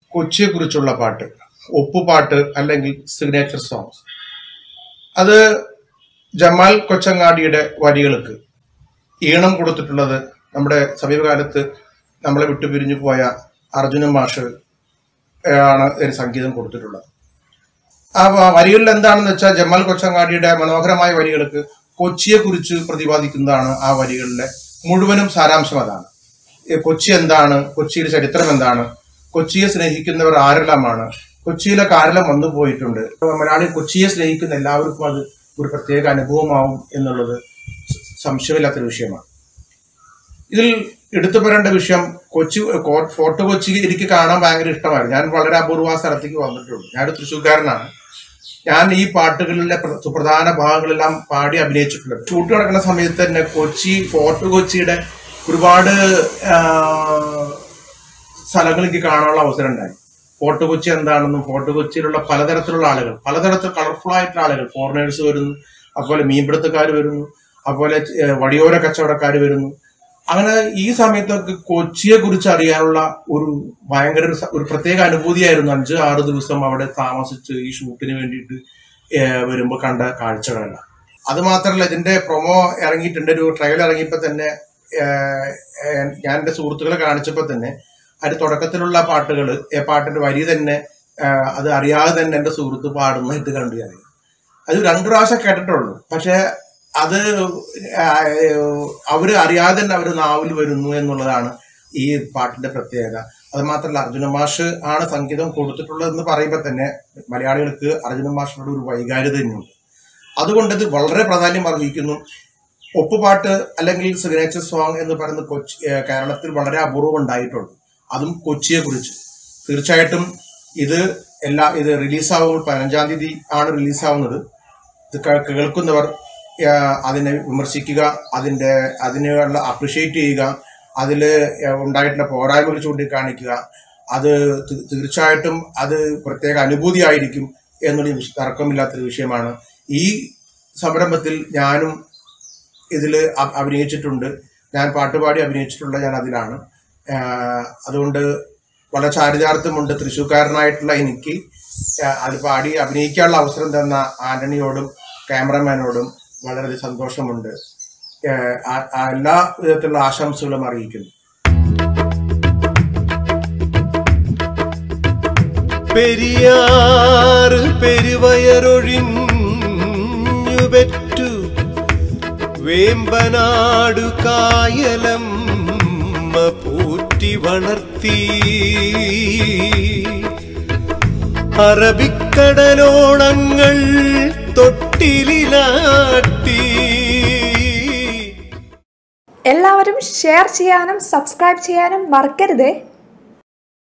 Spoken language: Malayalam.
കൊച്ചിയെ കുറിച്ചുള്ള പാട്ട് ഒപ്പുപാട്ട് അല്ലെങ്കിൽ സിഗ്നേച്ചർ സോങ്സ് അത് ജമാൽ കൊച്ചങ്ങാടിയുടെ വരികൾക്ക് ഈണം കൊടുത്തിട്ടുള്ളത് നമ്മുടെ സമീപകാലത്ത് നമ്മളെ വിട്ടുപിരിഞ്ഞു പോയ അർജുനൻ മാഷ് ആണ് ഒരു സംഗീതം കൊടുത്തിട്ടുള്ളത് ആ വ- വരികളിൽ എന്താണെന്ന് വെച്ചാൽ ജമാൽ കൊച്ചങ്ങാടിയുടെ മനോഹരമായ വരികൾക്ക് കൊച്ചിയെ കുറിച്ച് പ്രതിപാദിക്കുന്നതാണ് ആ വരികളിലെ മുഴുവനും സാരാംശം അതാണ് ഈ കൊച്ചി എന്താണ് കൊച്ചിയുടെ ചരിത്രം എന്താണ് കൊച്ചിയെ സ്നേഹിക്കുന്നവർ ആരെല്ലാമാണ് കൊച്ചിയിലൊക്കെ ആരെല്ലാം വന്നു പോയിട്ടുണ്ട് മലയാളി കൊച്ചിയെ സ്നേഹിക്കുന്ന എല്ലാവർക്കും അത് ഒരു പ്രത്യേക അനുഭവമാവും എന്നുള്ളത് സ- സംശയമില്ലാത്തൊരു വിഷയമാണ് ഇതിൽ എടുത്തു പറയേണ്ട വിഷയം കൊച്ചി കോ- ഫോർട്ട് കൊച്ചി എനിക്ക് കാണാൻ ഭയങ്കര ഇഷ്ടമായിരുന്നു ഞാൻ വളരെ അപൂർവ ആ സ്ഥലത്തേക്ക് വന്നിട്ടുള്ളൂ ഞാനൊരു തൃശ്ശൂർക്കാരനാണ് ഞാൻ ഈ പാട്ടുകളിലെ പ്ര- സുപ്രധാന ഭാഗങ്ങളെല്ലാം പാടി അഭിനയിച്ചിട്ടുള്ളത് ഷൂട്ട് നടക്കുന്ന സമയത്ത് തന്നെ കൊച്ചി ഫോർട്ട് കൊച്ചിയുടെ ഒരുപാട് ആ, സ്ഥലങ്ങൾ എനിക്ക് കാണാനുള്ള അവസരം ഉണ്ടായി ഫോർട്ട് കൊച്ചി എന്താണെന്നും ഫോർട്ട് കൊച്ചിയിലുള്ള പലതരത്തിലുള്ള ആളുകൾ പലതരത്തിൽ കളർഫുൾ ആയിട്ടുള്ള ആളുകൾ ഫോറിനേഴ്സ് വരുന്നു അതുപോലെ മീൻപിടുത്തക്കാർ വരുന്നു അതുപോലെ ഏഹ്, വടിയോര കച്ചവടക്കാർ വരുന്നു അങ്ങനെ ഈ സമയത്തൊക്കെ കൊച്ചിയെ കുറിച്ച് അറിയാനുള്ള ഒരു ഭയങ്കര ഒരു സ- ഒരു പ്രത്യേക അനുഭൂതിയായിരുന്നു അഞ്ച് ആറ് ദിവസം അവിടെ താമസിച്ച് ഈ ഷൂട്ടിന് വേണ്ടിയിട്ട് ഏഹ്, വരുമ്പോ കണ്ട കാഴ്ചകളെല്ലാം അത് മാത്രമല്ല ഇതിന്റെ പ്രൊമോ ഇറങ്ങിയിട്ടുണ്ട് ഒരു ട്രയൽ ഇറങ്ങിയപ്പോ തന്നെ ഏഹ്, ഏഹ്, ഞാൻ എന്റെ സുഹൃത്തുക്കളെ കാണിച്ചപ്പോ തന്നെ അതിന്റെ തുടക്കത്തിലുള്ള പാട്ടുകൾ പാട്ടിന്റെ വരി തന്നെ ഏഹ്, അത് അറിയാതെ തന്നെ എന്റെ സുഹൃത്ത് പാടുന്നതായിട്ട് കണ്ടു ഞാൻ അത് രണ്ടു പ്രാവശ്യം കേട്ടിട്ടുള്ളൂ പക്ഷെ അത് ആഹ് അവര് അറിയാതെ തന്നെ അവര് നാവിൽ വരുന്നു എന്നുള്ളതാണ് ഈ പാട്ടിന്റെ പ്രത്യേകത അത് മാത്രമല്ല അർജുന മാഷ് ആണ് സംഗീതം കൊടുത്തിട്ടുള്ളതെന്ന് പറയുമ്പോൾ തന്നെ മലയാളികൾക്ക് അർജുന മാഷിനോട് ഒരു വൈകാര്യത തന്നെയുണ്ട് അതുകൊണ്ട് ഇത് വളരെ പ്രാധാന്യം അർഹിക്കുന്നു ഒപ്പുപാട്ട് അല്ലെങ്കിൽ സിഗ്നേച്ചർ സോങ് എന്ന് പറയുന്ന കൊച്ചി ഏഹ് കേരളത്തിൽ വളരെ അപൂർവം ഉണ്ടായിട്ടുള്ളൂ അതും കൊച്ചിയെ കുറിച്ച് തീർച്ചയായിട്ടും ഇത് എല്ലാ ഇത് റിലീസാവുമ്പോൾ പതിനഞ്ചാം തീയതി ആണ് റിലീസാവുന്നത് ഇത് കേ- കേൾക്കുന്നവർ ആ, അതിനെ വിമർശിക്കുക അതിന്റെ അതിനുള്ള അപ്രിഷ്യേറ്റ് ചെയ്യുക അതിൽ ഉണ്ടായിട്ടുള്ള പോരായ്മകൾ ചൂണ്ടിക്കാണിക്കുക അത് തീ- തീർച്ചയായിട്ടും അത് പ്രത്യേക അനുഭൂതിയായിരിക്കും എന്നുള്ള വിഷ- തർക്കമില്ലാത്തൊരു വിഷയമാണ് ഈ സംരംഭത്തിൽ ഞാനും ഇതിൽ അഭിനയിച്ചിട്ടുണ്ട് ഞാൻ പാട്ടുപാടി അഭിനയിച്ചിട്ടുള്ള ഞാൻ അതിലാണ് ആ, അതുകൊണ്ട് വളരെ ചാരിതാർത്ഥ്യമുണ്ട് തൃശ്ശൂർക്കാരനായിട്ടുള്ള എനിക്ക് ആ, അത് പാടി അഭിനയിക്കാനുള്ള അവസരം തന്ന ആന്റണിയോടും ക്യാമറമാനോടും വളരെ സന്തോഷമുണ്ട് ആ, ആ- ആ എല്ലാ വിധത്തിലുള്ള ആശംസകളും അറിയിക്കുന്നു പെരിയാറ് പെരുവയറൊഴിഞ്ഞു പെറ്റു വേമ്പനാടു കായലം പൂറ്റി വളർത്തി അറബിക്കടലോളങ്ങൾ തൊട്ടിലാട്ടി എല്ലാവരും ഷെയർ ചെയ്യാനും സബ്സ്ക്രൈബ് ചെയ്യാനും മറക്കരുതേ